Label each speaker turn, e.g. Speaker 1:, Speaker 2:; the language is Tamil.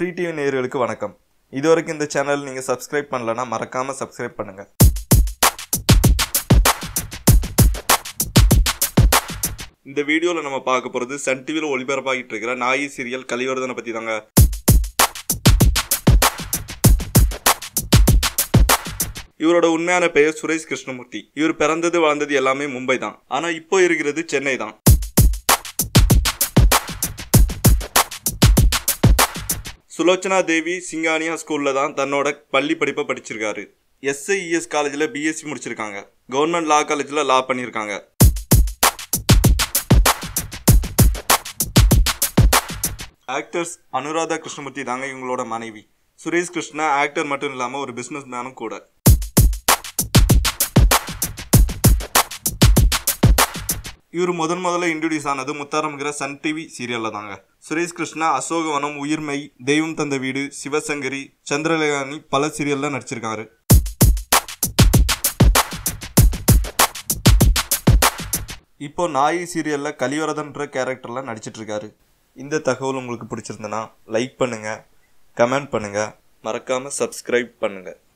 Speaker 1: ஃப்ரீ டிவி நேயர்களுக்கு வணக்கம் இதுவரைக்கும் இந்த சேனல் நீங்கள் சப்ஸ்கிரைப் பண்ணலன்னா மறக்காமல் சப்ஸ்கிரைப் பண்ணுங்கள் இந்த வீடியோவில் நம்ம பார்க்க போகிறது சன் டிவியில் ஒளிபரப்பாகிட்டு இருக்கிற நாயி சீரியல் கலிவர்தனை பற்றி தாங்க இவரோட உண்மையான பெயர் சுரேஷ் கிருஷ்ணமூர்த்தி இவர் பிறந்தது வளர்ந்தது எல்லாமே மும்பை தான் ஆனா இப்போ இருக்கிறது சென்னை தான் சுலோச்சனா தேவி சிங்கானியா ஸ்கூல்ல தான் தன்னோட பள்ளி படிப்பை படிச்சிருக்காரு எஸ்ஐஇஎஸ் காலேஜில் பிஎஸ்சி முடிச்சிருக்காங்க கவர்மெண்ட் லா காலேஜில் லா பண்ணியிருக்காங்க ஆக்டர்ஸ் அனுராதா கிருஷ்ணமூர்த்தி தாங்க இவங்களோட மனைவி சுரேஷ் கிருஷ்ணா ஆக்டர் மட்டும் இல்லாமல் ஒரு பிஸ்னஸ் மேனும் கூட இவர் முதன் முதல்ல இன்ட்ரடியூஸ் ஆனது முத்தாரம்ங்கிற சன் டிவி சீரியல்ல தாங்க சுரேஷ் கிருஷ்ணா அசோகவனம் உயிர்மை தெய்வம் தந்த வீடு சிவசங்கரி சந்திரலேகானி பல சீரியல்ல நடிச்சிருக்காரு இப்போ நாயி சீரியல்ல கலிவரதன்ற கேரக்டர்ல நடிச்சிட்டு இருக்காரு இந்த தகவல் உங்களுக்கு பிடிச்சிருந்தனா லைக் பண்ணுங்க கமெண்ட் பண்ணுங்க மறக்காம சப்ஸ்கிரைப் பண்ணுங்க